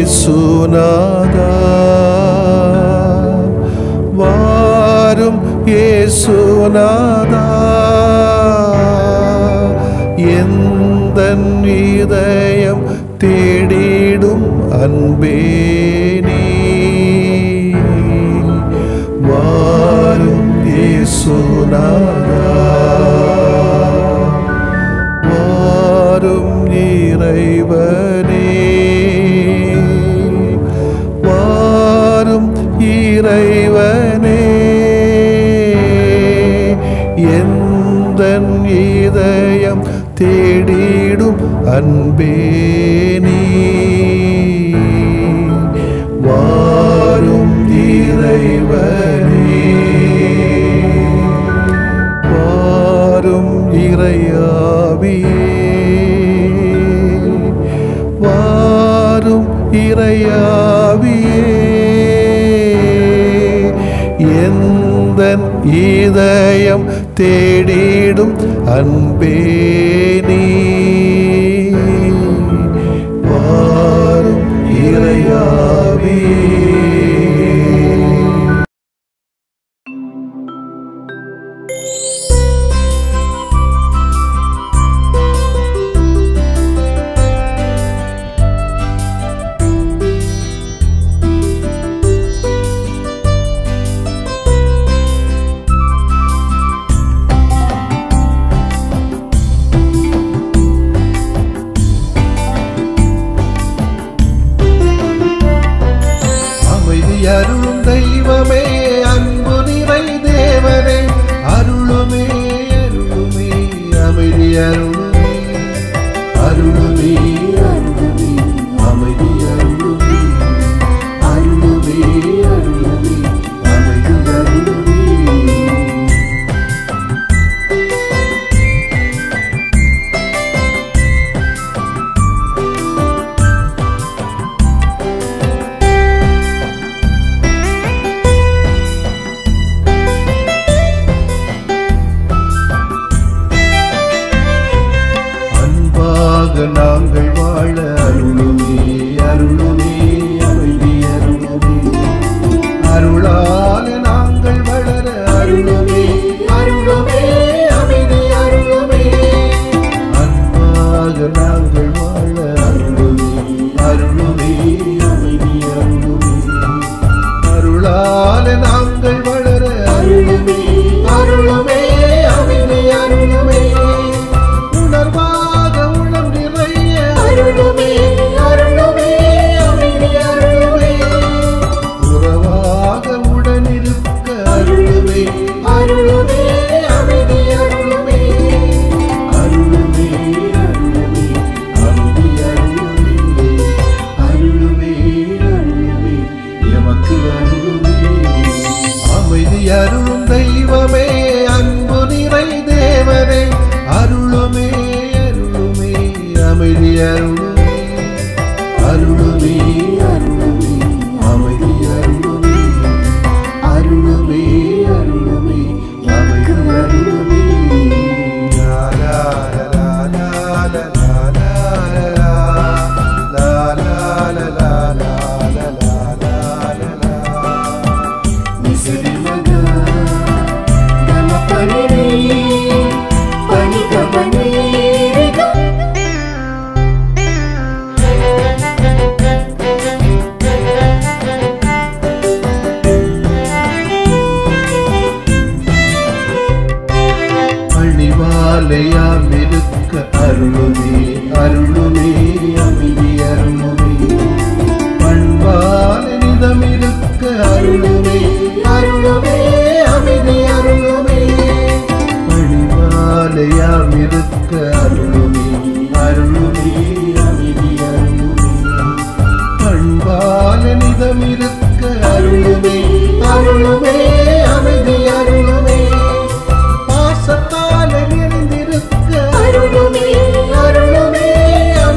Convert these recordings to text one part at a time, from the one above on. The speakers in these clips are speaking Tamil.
இயேசுநாதா வாரும் இயேசுநாதா எந்த இதயம் தேடிடும் அன்பே நீ வாரும் இயேசுநாதா வாரும் இறைவனே வாரும் இறைவனே எந்த இதயம் தேடிடும் அன்பே நீ வாரும் இறைவனே வாரும் இறையாவியே வாரும் இறையாவியே எந்த இதயம் தேடிடும் அன்பே நீ வாரும் இறையாவியே அமைதி அருளும் தெய்வமே அன்பு நிறை தேவனே அருளுமே அருளுமே அமைதி அருளுமே அருளுமே அருளுமே அமைதி அருளுமே அருளுமே அருளுமே அமைதி அருளுமே அன்பாக நாங்கள் வாழ அருளுமே அருளுமே அமைதி அருளுமே அருளால நாங்கள் வளர அருளுமே அருளுமே அமைதி அருளுமே அன்பாக நாங்கள் வாழ அருளுமே அருளுமே அமைதி அருளுமே அருளால நாங்கள் வளர அருளுமே அருளுமே அமைதி அருளுமே உணர்வாக உணம் நிறைய அருளுமே அருளுமே அமைதி அருளுமே உறவாக உடனிருக்க அருளுமே அருளுமே அமைதி அருளுமே அருளுமே அருளுமே அமைதி அருளுமே அருளுமே அருளுமே எமக்கு அருளுமே அமைதி அருளும் தெய்வமே அன்பு நிறை தேவனே அருளுமே அருளுமே அமைதி அருளுமே அருளுமே அருளுமே அமைதி அருளுமே அருளுமே அருளுமே அமைதி அருளுமே லா லா லா லா லா லா லா லா லா லா லா லா லா லா லா லா நிசரி மகா கம பனிரே பனி கபனே அழிவாலையாம் இருக்க அருளுமே அருளுமே அமைதி அருளுமே பண்பால நிதம் இருக்க அருளுமே அருளுமே அமைதி அருளுமே அழிவாலையாம் இருக்க அருளுமே அருளுமே அமைதி அருளுமே பண்பால நிதம் இருக்க அருளுமே அருளுமே அமைதி அருளுமே பாசத்தால நிறைந்திருக்க அருளுமே அருளுமே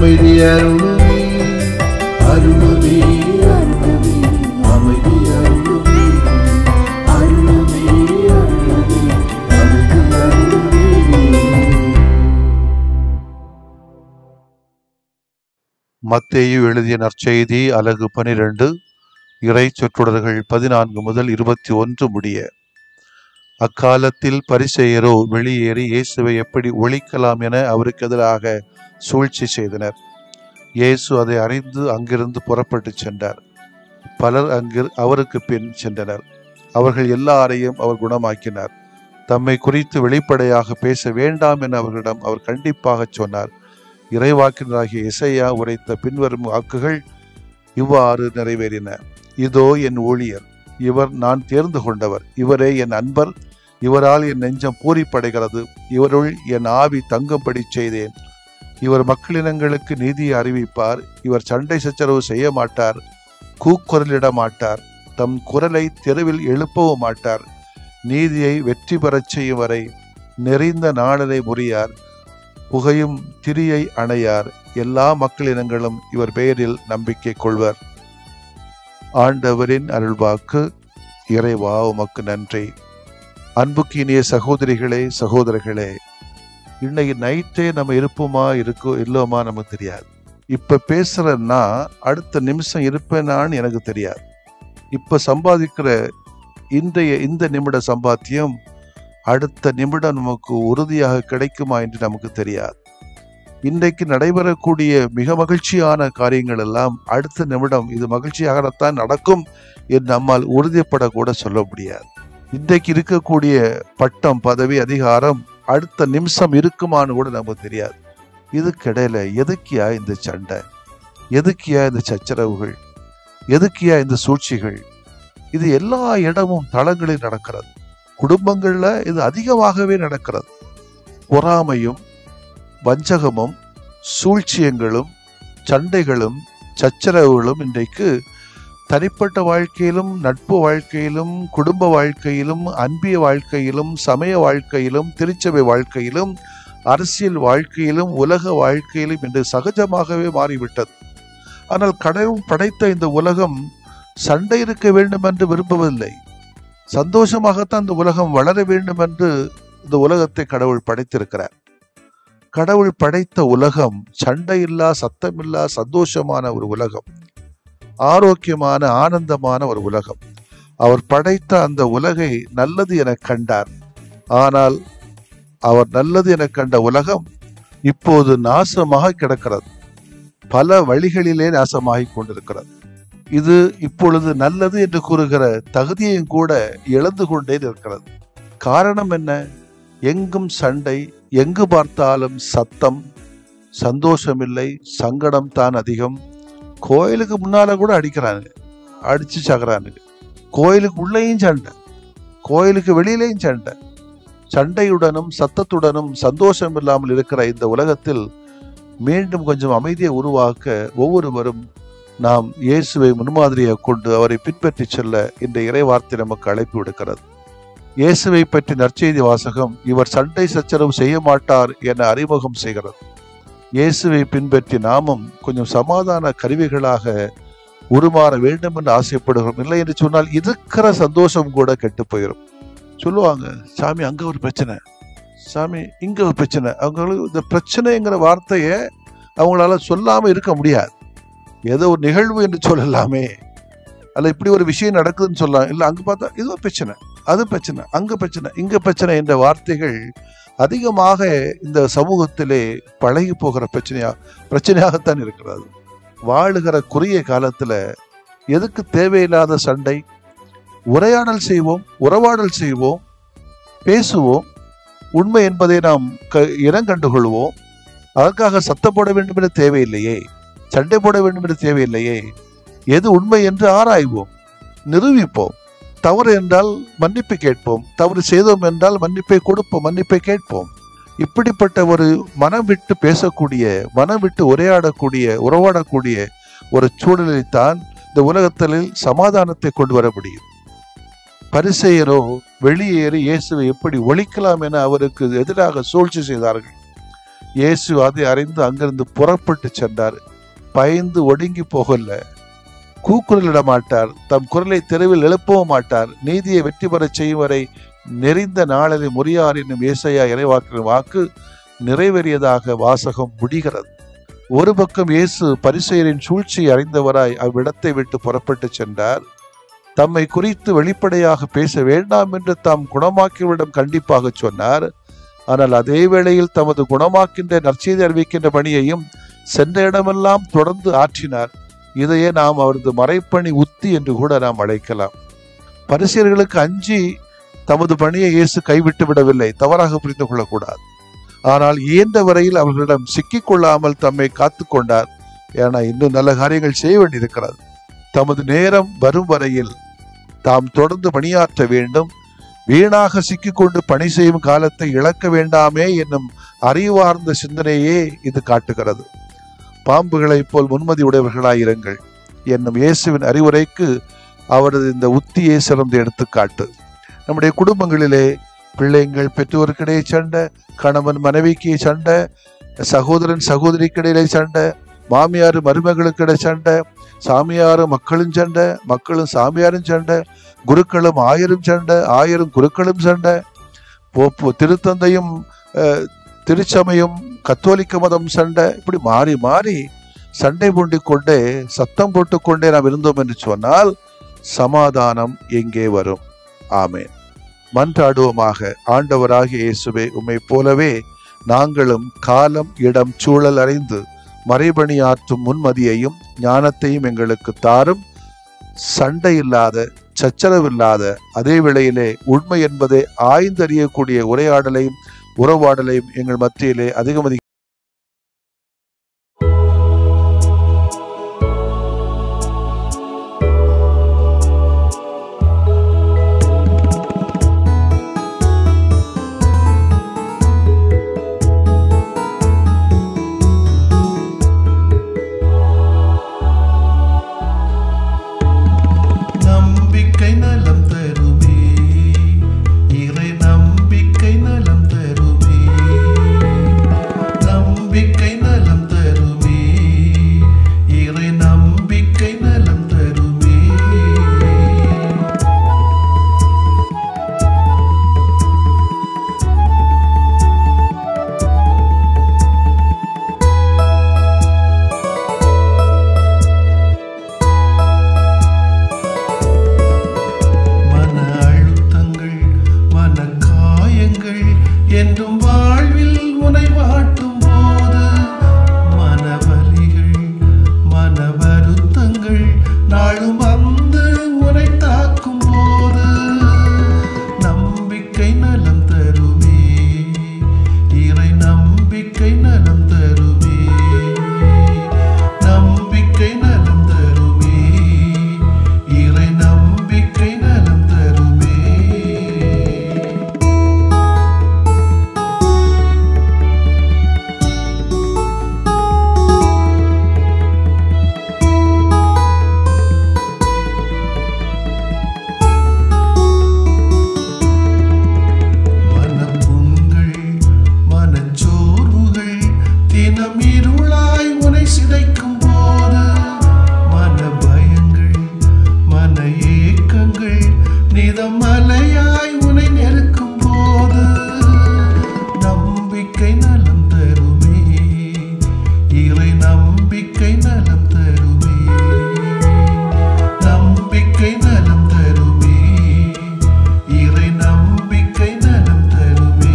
அமைதி அருளுமே அருளுமே அருளுமே அமைதி அருளுமே அருளுமே அருளுமே அமைதி அருளுமே மத்தேயு எழுதிய நற்செய்தி அலகு பனிரெண்டு இறை சொற்றொடர்கள் பதினான்கு முதல் இருபத்தி ஒன்று முடிய அக்காலத்தில் பரிசெயரோ வெளியேறி இயேசுவை எப்படி ஒழிக்கலாம் என அவருக்கு எதிராக சூழ்ச்சி செய்தனர் இயேசு அதை அறிந்து அங்கிருந்து புறப்பட்டு சென்றார் பலர் அங்கு அவருக்கு பின் சென்றனர் அவர்கள் எல்லாரையும் அவர் குணமாக்கினார் தம்மை குறித்து வெளிப்படையாக பேச வேண்டாம் என அவர்களிடம் அவர் கண்டிப்பாக சொன்னார் இறைவாக்கினராகிய இசையா உரைத்த பின்வரும் வாக்குகள் இவ்வாறு நிறைவேறின இதோ என் ஊழியர் இவர் நான் தேர்ந்து கொண்டவர் இவரே என் அன்பர் இவரால் என் நெஞ்சம் பூரிப்படைகிறது இவருள் என் ஆவி தங்கும்படி செய்தேன் இவர் மக்களினங்களுக்கு நீதியை அறிவிப்பார் இவர் சண்டை சச்சரவு செய்ய மாட்டார் கூக்குரலிட மாட்டார் தம் குரலை தெருவில் எழுப்பவும் மாட்டார் நீதியை வெற்றி பெறச் செய்யும் வரை நெறிந்த நாளரை முறியார் புகையும் திரியை அணையார் எல்லா மக்களினங்களும் இவர் பெயரில் நம்பிக்கை கொள்வர் ஆண்டவரின் அருள்வாக்கு இறைவா உமக்கு நன்றி அன்புக்கு இனிய சகோதரிகளே சகோதரர்களே இன்னைக்கு நைட்டே நம்ம இருப்போமா இருக்கோ இல்லோமா நமக்கு தெரியாது இப்ப பேசுறேன்னா அடுத்த நிமிஷம் இருப்பேனான்னு எனக்கு தெரியாது இப்ப சம்பாதிக்கிற இன்றைய இந்த நிமிட சம்பாத்தியம் அடுத்த நிமிடம் நமக்கு உறுதியாக கிடைக்குமா என்று நமக்கு தெரியாது இன்றைக்கு நடைபெறக்கூடிய மிக மகிழ்ச்சியான காரியங்கள் எல்லாம் அடுத்த நிமிடம் இது மகிழ்ச்சியாகத்தான் நடக்கும் என்று நம்மால் உறுதிப்படக்கூட சொல்ல முடியாது இன்றைக்கு இருக்கக்கூடிய பட்டம் பதவி அதிகாரம் அடுத்த நிமிஷம் இருக்குமான்னு கூட நமக்கு தெரியாது இதுக்கிடையில எதுக்கியா இந்த சண்டை எதுக்கியா இந்த சச்சரவுகள் எதுக்கியா இந்த சூழ்ச்சிகள் இது எல்லா இடமும் தளங்களில் நடக்கிறது குடும்பங்கள்ல இது அதிகமாகவே நடக்கிறது பொறாமையும் வஞ்சகமும் சூழ்ச்சியங்களும் சண்டைகளும் சச்சரவுகளும் இன்றைக்கு தனிப்பட்ட வாழ்க்கையிலும் நட்பு வாழ்க்கையிலும் குடும்ப வாழ்க்கையிலும் அன்பிய வாழ்க்கையிலும் சமய வாழ்க்கையிலும் திருச்சபை வாழ்க்கையிலும் அரசியல் வாழ்க்கையிலும் உலக வாழ்க்கையிலும் இன்று சகஜமாகவே மாறிவிட்டது ஆனால் கடவுள் படைத்த இந்த உலகம் சண்டை இருக்க வேண்டும் என்று விரும்பவில்லை சந்தோஷமாகத்தான் இந்த உலகம் வளர வேண்டும் என்று இந்த உலகத்தை கடவுள் படைத்திருக்கிறார் கடவுள் படைத்த உலகம் சண்டையில்லா சத்தமில்லா சந்தோஷமான ஒரு உலகம் ஆரோக்கியமான ஆனந்தமான ஒரு உலகம் அவர் படைத்த அந்த உலகை நல்லது என கண்டார் ஆனால் அவர் நல்லது என கண்ட உலகம் இப்போது நாசமாக கிடக்கிறது பல வழிகளிலே நாசமாகிக் கொண்டிருக்கிறது இது இப்பொழுது நல்லது என்று கூறுகிற தகுதியையும் கூட இழந்து கொண்டே இருக்கிறது காரணம் என்ன எங்கும் சண்டை எங்கு பார்த்தாலும் சத்தம் சந்தோஷமில்லை சங்கடம் தான் அதிகம் கோயிலுக்கு முன்னால கூட அடிக்கிறானுங்க அடிச்சு சகறானுங்க கோயிலுக்கு உள்ளேயும் சண்டை கோயிலுக்கு வெளியிலேயும் சண்டை சண்டையுடனும் சத்தத்துடனும் சந்தோஷம் இல்லாமல் இருக்கிற இந்த உலகத்தில் மீண்டும் கொஞ்சம் அமைதியை உருவாக்க ஒவ்வொருவரும் நாம் இயேசுவை முன்மாதிரியாக கொண்டு அவரை பின்பற்றி செல்ல இந்த இறைவார்த்தை நமக்கு அழைப்பு விடுக்கிறது இயேசுவை பற்றி நற்செய்தி வாசகம் இவர் சண்டை சச்சரவு செய்ய மாட்டார் என அறிமுகம் செய்கிறது இயேசுவை பின்பற்றி நாமும் கொஞ்சம் சமாதான கருவிகளாக உருமாற வேண்டும் என்று ஆசைப்படுகிறோம் இல்லை என்று சொன்னால் இருக்கிற சந்தோஷம் கூட கெட்டு போயிடும் சொல்லுவாங்க சாமி அங்க ஒரு பிரச்சனை சாமி இங்க ஒரு பிரச்சனை அவங்களுக்கு இந்த பிரச்சனைங்கிற வார்த்தையை அவங்களால சொல்லாம இருக்க முடியாது ஏதோ ஒரு நிகழ்வு என்று சொல்லலாமே அல்ல இப்படி ஒரு விஷயம் நடக்குதுன்னு சொல்லலாம் இல்லை அங்க பார்த்தா இது ஒரு பிரச்சனை அது பிரச்சனை அங்க பிரச்சனை இங்க பிரச்சனை என்ற வார்த்தைகள் அதிகமாக இந்த சமூகத்திலே பழகி போகிற பிரச்சனையா பிரச்சனையாகத்தான் இருக்கிறது வாழுகிற குறுகிய காலத்துல எதுக்கு தேவையில்லாத சண்டை உரையாடல் செய்வோம் உறவாடல் செய்வோம் பேசுவோம் உண்மை என்பதை நாம் க இனம் கண்டுகொள்வோம் அதற்காக சத்தம் போட வேண்டும் என்று தேவையில்லையே சண்டை போட வேண்டும் என்று தேவையில்லையே எது உண்மை என்று ஆராய்வோம் நிரூபிப்போம் தவறு என்றால் மன்னிப்பு கேட்போம் தவறு செய்தோம் என்றால் மன்னிப்பை கொடுப்போம் மன்னிப்பை கேட்போம் இப்படிப்பட்ட ஒரு மனம் விட்டு பேசக்கூடிய மனம் விட்டு உரையாடக்கூடிய உறவாடக்கூடிய ஒரு சூழலில்தான் இந்த உலகத்தில் சமாதானத்தை கொண்டு வர முடியும் பரிசெயரோ வெளியேறி இயேசுவை எப்படி ஒழிக்கலாம் என அவருக்கு எதிராக சூழ்ச்சி செய்தார்கள் இயேசு அதை அறிந்து அங்கிருந்து புறப்பட்டு சென்றார் பயந்து ஒடுங்கி போகல கூக்குரலிட மாட்டார் தம் குரலை தெருவில் எழுப்பவும் மாட்டார் நீதியை வெற்றி பெறச் செய்யும் வரை நெறிந்த நாளில் முறியார் என்னும் ஏசையா இறைவாக்கின் வாக்கு நிறைவேறியதாக வாசகம் முடிகிறது ஒரு பக்கம் இயேசு பரிசெயரின் சூழ்ச்சியை அறிந்தவராய் அவ்விடத்தை விட்டு புறப்பட்டு சென்றார் தம்மை குறித்து வெளிப்படையாக பேச வேண்டாம் என்று தாம் குணமாக்கியவரிடம் கண்டிப்பாக சொன்னார் ஆனால் அதே வேளையில் தமது குணமாக்கின்ற நற்செய்தி அறிவிக்கின்ற பணியையும் சென்ற இடமெல்லாம் தொடர்ந்து ஆற்றினார் இதையே நாம் அவரது மறைப்பணி உத்தி என்று கூட நாம் அழைக்கலாம் பரிசியர்களுக்கு அஞ்சி தமது பணியை இயேசு கைவிட்டு விடவில்லை தவறாக புரிந்து கொள்ளக்கூடாது ஆனால் இயன்ற வரையில் அவர்களிடம் சிக்கிக் கொள்ளாமல் தம்மை காத்து கொண்டார் ஏன்னா இன்னும் நல்ல காரியங்கள் செய்ய வேண்டியிருக்கிறது தமது நேரம் வரும் வரையில் தாம் தொடர்ந்து பணியாற்ற வேண்டும் வீணாக சிக்கிக்கொண்டு பணி செய்யும் காலத்தை இழக்க வேண்டாமே என்னும் அறிவார்ந்த சிந்தனையே இது காட்டுகிறது பாம்புகளைப் போல் முன்மதி உடையவர்களாயிருங்கள் என்னும் இயேசுவின் அறிவுரைக்கு அவரது இந்த உத்தியே சிறந்த எடுத்துக்காட்டு நம்முடைய குடும்பங்களிலே பிள்ளைங்கள் பெற்றோருக்கிடையே சண்டை கணவன் மனைவிக்கு சண்டை சகோதரன் சகோதரிக்கிடையிலே சண்டை மாமியார் மருமகளுக்கிட சண்டை சாமியாரும் மக்களும் சண்டை மக்களும் சாமியாரும் சண்டை குருக்களும் ஆயிரம் சண்டை ஆயிரம் குருக்களும் சண்டை போப்பு திருத்தந்தையும் அஹ், திருச்சமயம் கத்தோலிக்க மதம் சண்டை இப்படி மாறி மாறி சண்டை போட்டுக் கொண்டே சத்தம் போட்டுக்கொண்டே நாம் இருந்தோம் என்று சொன்னால் சமாதானம் எங்கே வரும் ஆமென் மன்றாடுவோமாக ஆண்டவராகிய இயேசுவே உம்மை போலவே நாங்களும் காலம் இடம் சூழல் அறிந்து மறைபணியாற்றும் முன்மதியையும் ஞானத்தையும் எங்களுக்கு தாரும் சண்டை இல்லாத சச்சரவில்லாத அதே வேளையிலே உண்மை என்பதை ஆய்ந்தறியக்கூடிய உரையாடலையும் உறவாடலையும் எங்கள் மத்தியிலே அதிகம் அதிகம் நம்பிக்கை நலம் தருமே இறை நம்பிக்கை நலம் தருமே நம்பிக்கை நலம் தருமே இறை நம்பிக்கை நலம் தருமே மன அழுத்தங்கள் மன காயங்கள் என்றும் வாழ்வில் உனை வாட்டும் போது மனவலிகள் மன வருத்தங்கள் நாளும் வந்து உனை தாக்கும் போது நம்பிக்கை நலம் தருமே இறை நம்பிக்கை நலம் தருமே நம்பிக்கை நலம் தருமே இறை நம்பிக்கை நலம் தருமே மனப்புண்கள் மனச்சோர்வுகள் தினம் இருளாய் உனை சிதைக்கும் போது மன பயங்கள் மன ஏக்கங்கள் நிதம் மலையாய் உனை நெருக்கும் போது நம்பிக்கை நலம் தருமே இறை நம்பிக்கை நலம் தருமே நம்பிக்கை நலம் தருமே இறை நம்பிக்கை நலம் தருமே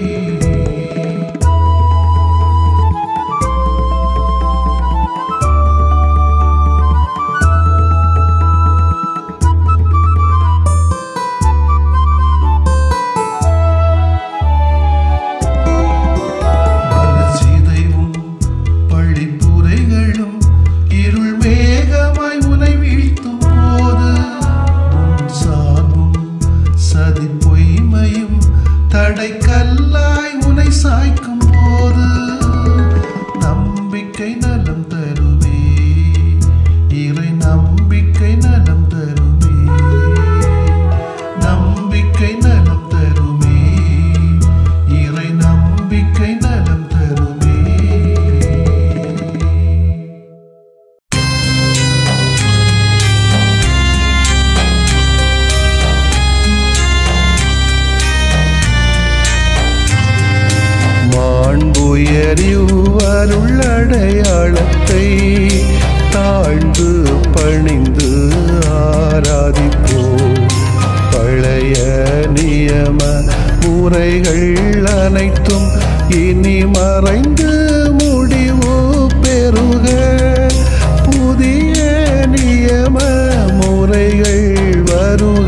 மனச்சிதைவும் பழிப்புரைகளும் இருள் மேகமாய் உனை வீழ்த்தும் போது உன் சார்பும் சதி பொய்மையும் தடை கல்லாய் உனை சாய்க்கும் போது நம்பிக்கை நலம் தருமே இறை நம்பிக்கை நலம் தருமே நம்பிக்கை நலம் தருமே இறை நம்பிக்கை நலம் தருமே அனைத்தும் இனி மறைந்து முடிவு பெறுக புதிய நியம முறைகள் வருக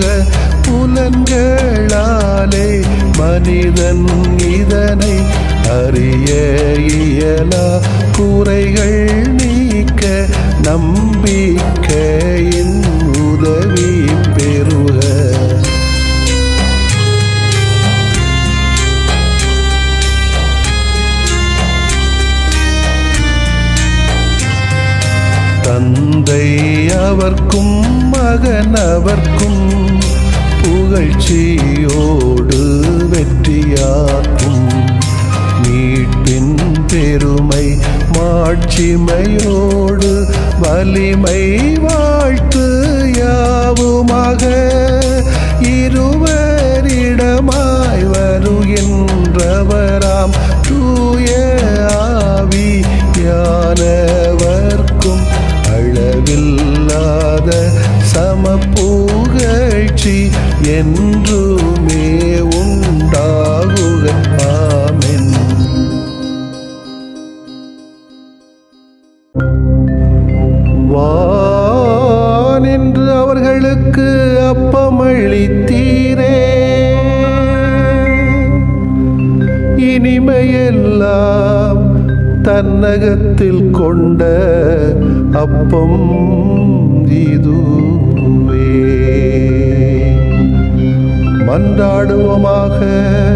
புலன்களாலே மனிதன் இதனை அறிய இயலா குறைகள் நீக்க நம்பிக்கையின் உதவி பெறுக தந்தை அவர்க்கும் மகன் அவர்க்கும் புகழ்ச்சியோடு வெற்றியாக்கும் மீட்பின் பெருமை மாட்சிமையோடு வலிமை வாழ்த்து யாவுமாக இருவரிடமாய் வருகின்றவராம் தூய ஆவி யானவர்க்கும் அளவில்லாத சமப்புகழ்ச்சி என்றுமே உண்டாகுக ஆமென் வானின்று அவர்களுக்கு அப்பமளித்தீரே இனிமையெல்லாம் தன்னகத்தில் கொண்ட அப்பம் இதுவே மன்றாடுவோமாக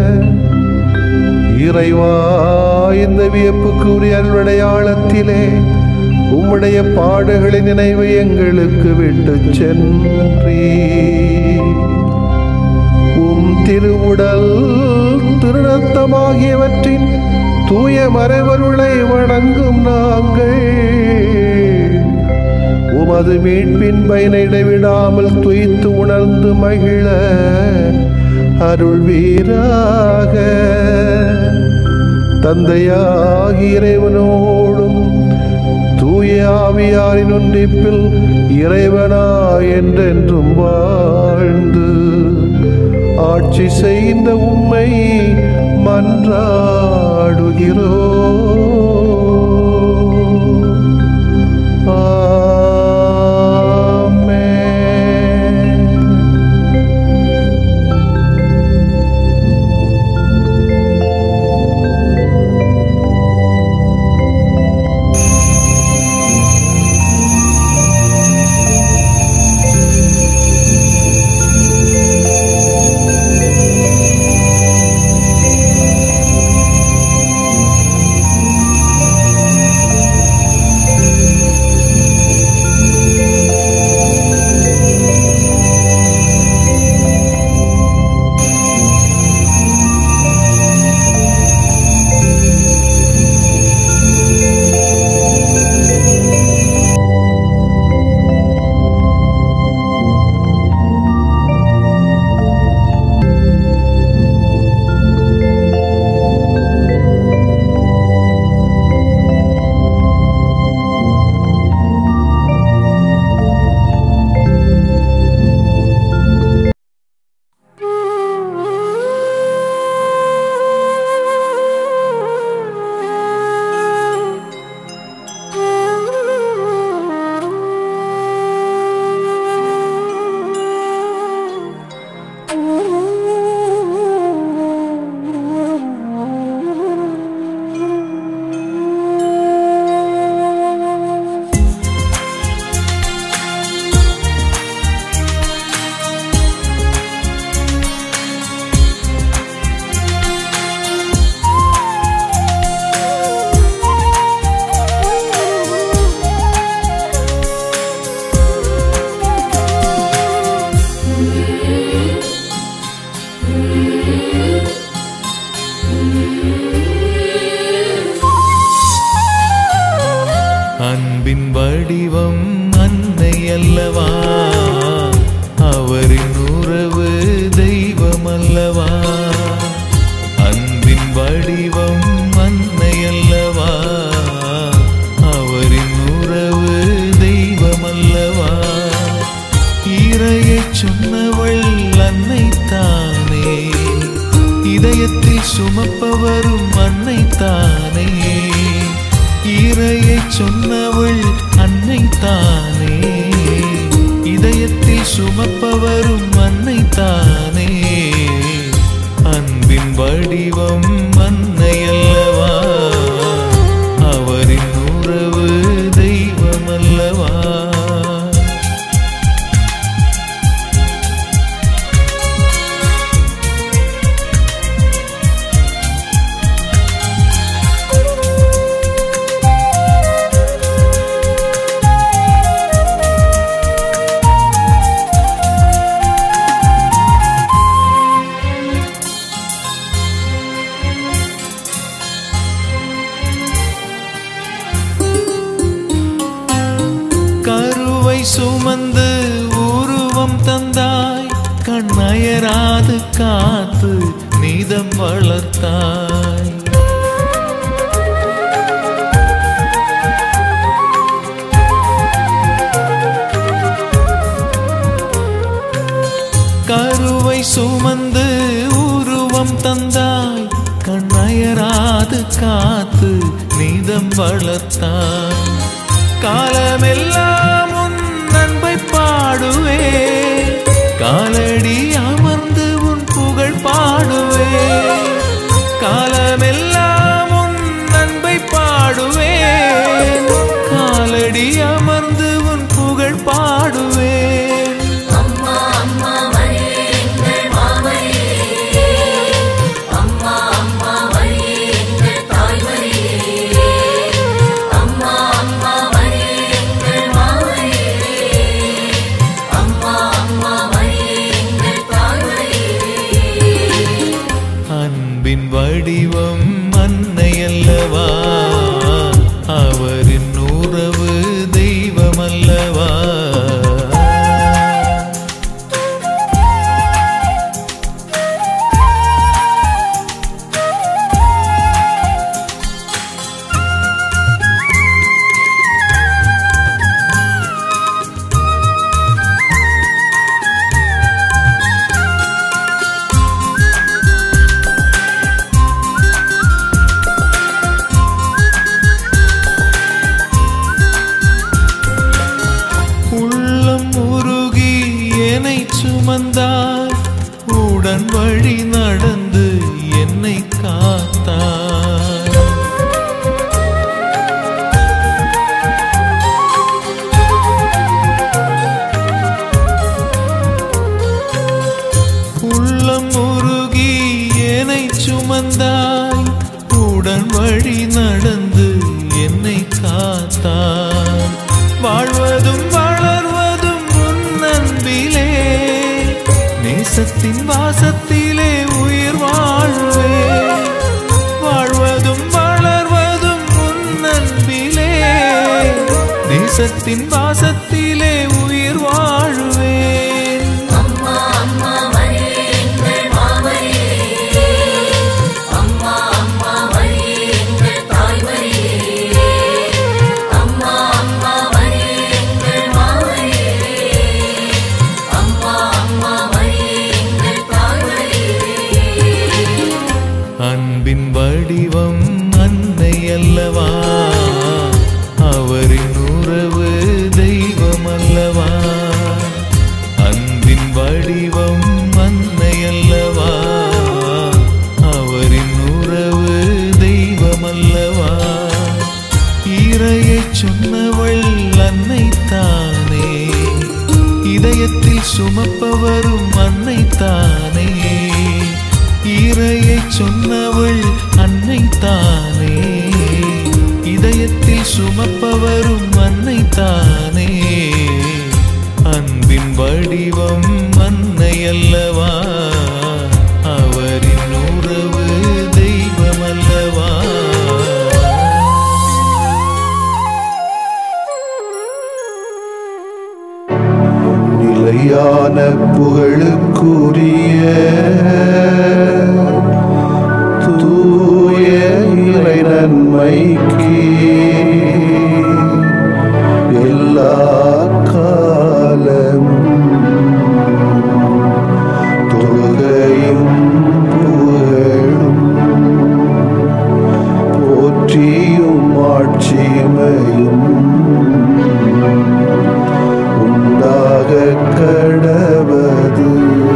இறைவா இந்த வியப்புக்குரிய அல்வடையாளத்திலே உம்முடைய பாடுகளின் நினைவு எங்களுக்கு விட்டு சென்றீ உம் திருவுடல் திருநத்தமாகியவற்றின் தூய மறைவருளை வணங்கும் நாங்கள் உமது மீட்பின் பயனை இடைவிடாமல் துய்த்து உணர்ந்து மகிழ அருள்வீராக தந்தையாகி இறைவனோடும் தூய ஆவியாரின் ஒன்றிப்பில் இறைவனா என்றென்றும் வாழ்ந்து ஆட்சி செய்த உம்மை மன்றாடுகிறோ அன்பின் வடிவம் அன்னை அல்லவா அவரின் உறவு தெய்வம் அல்லவா அன்பின் வடிவம் அன்னை அல்லவா அவரின் உறவு தெய்வம் அல்லவா இறையை சொன்னவள் அன்னை தானே இதயத்தில் சுமப்பவரும் கருவை சுமந்து உருவம் தந்தாய் கண்ணயராது காத்து நீதம் வளர்த்தாய் கருவை சுமந்து உருவம் தந்தாய் கண்ணயராது காத்து நீதம் வளர்த்தாய் காலமெல்லாம் உன் அன்பை பாடுவே காலடி அமர்ந்து உன் புகழ் பாடுவே காலமெல்லாம் உன் அன்பை பாடுவே காலடி அமர்ந்து உன் புகழ் பாடுவேன் அம்மா அம்மா மரியே எங்கள் மாமரியே அம்மா அம்மா மரியே எங்கள் தாய் மரியே அம்மா அம்மா மரியே எங்கள் மாமரியே அம்மா அம்மா மரியே எங்கள் தாய் மரியே அன்பின் வடிவம் அன்னை அல்லவா அவரின் உறவு தெய்வம் அல்லவா உள்ளம் உருகி என்னை சுமந்தாய் உடன் வழி நடந்து என்னை காத்தாய் உள்ளம் உருகி என்னை சுமந்தாய் உடன் வழி நடந்து என்னை காத்தாய் வாழ்வதும் வளர்வதும் உன் அன்பிலே நேசத்தின் வாசத்திலே உயிர் வாழ்வே வாழ்வதும் வளர்வதும் உன் அன்பிலே நேசத்தின் வாசத்திலே உயிர் வாழ்வேன் அம்மா அம்மா மரியே எங்கள் மாமரியே அம்மா அம்மா மரியே எங்கள் தாய் மரியே அம்மா அம்மா மரியே எங்கள் மாமரியே அம்மா அம்மா மரியே எங்கள் தாய் மரியே அன்பின் வடிவம் அன்னை அல்லவா அவரின் உறவு தெய்வம் அல்லவா அன்பின் வடிவம் அன்னை அல்லவா அவரின் உறவு தெய்வம் அல்லவா இறையை சொன்னவள் அன்னை தானே இதயத்தில் சுமப்பவரும் அன்னை தானே இறையை சொன்னவள் அன்னை தானே இதயத்தில் சுமப்பவரும் அன்னை தானே அன்பின் வடிவம் அன்னை அல்லவா அவரின் உறவு தெய்வம் அல்லவா நிலையான புகழுக்குரிய தூய இறை நன்மைக்கு எல்லா காலம் தொழுகையும் புகழும் போற்றியும் ஆட்சிமையும் உண்டாக கடவது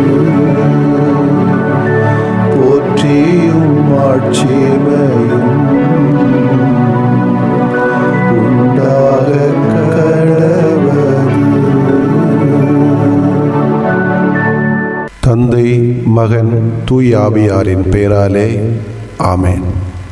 போற்றியும் ஆட்சிமையும் உண்டாக கடவது தந்தை மகன் தூய் ஆவியாரின் பெயராலே ஆமென்